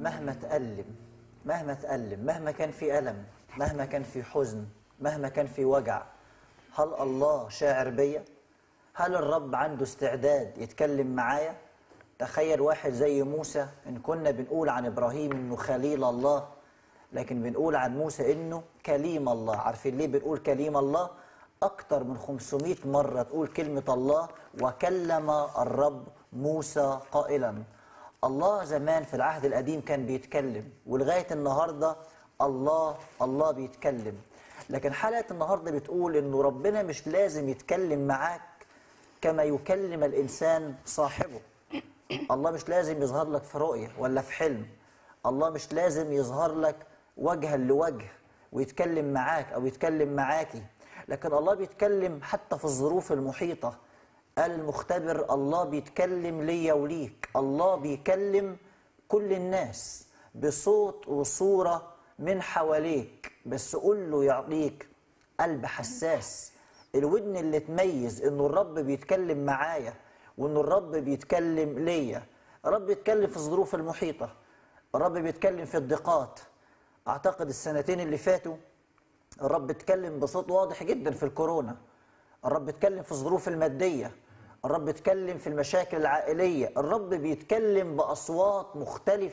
مهما تألم مهما تألم مهما كان في ألم مهما كان في حزن مهما كان في وجع هل الله شاعر بيا هل الرب عنده استعداد يتكلم معايا تخيل واحد زي موسى ان كنا بنقول عن ابراهيم انه خليل الله لكن بنقول عن موسى انه كليم الله عارفين ليه بنقول كليم الله اكتر من 500 مره تقول كلمه الله وكلم الرب موسى قائلا الله زمان في العهد القديم كان بيتكلم ولغايه النهارده الله الله بيتكلم لكن حلقه النهارده بتقول انه ربنا مش لازم يتكلم معاك كما يكلم الانسان صاحبه الله مش لازم يظهر لك في رؤيه ولا في حلم الله مش لازم يظهر لك وجها لوجه ويتكلم معاك او يتكلم معاكي لكن الله بيتكلم حتى في الظروف المحيطه قال المختبر الله بيتكلم ليا وليك الله بيكلم كل الناس بصوت وصوره من حواليك بس قول له يعطيك قلب حساس الودن اللي تميز انه الرب بيتكلم معايا وانه الرب بيتكلم ليا الرب بيتكلم في الظروف المحيطه الرب بيتكلم في الضيقات اعتقد السنتين اللي فاتوا الرب اتكلم بصوت واضح جدا في الكورونا الرب اتكلم في الظروف الماديه الرب اتكلم في المشاكل العائليه الرب بيتكلم باصوات مختلفه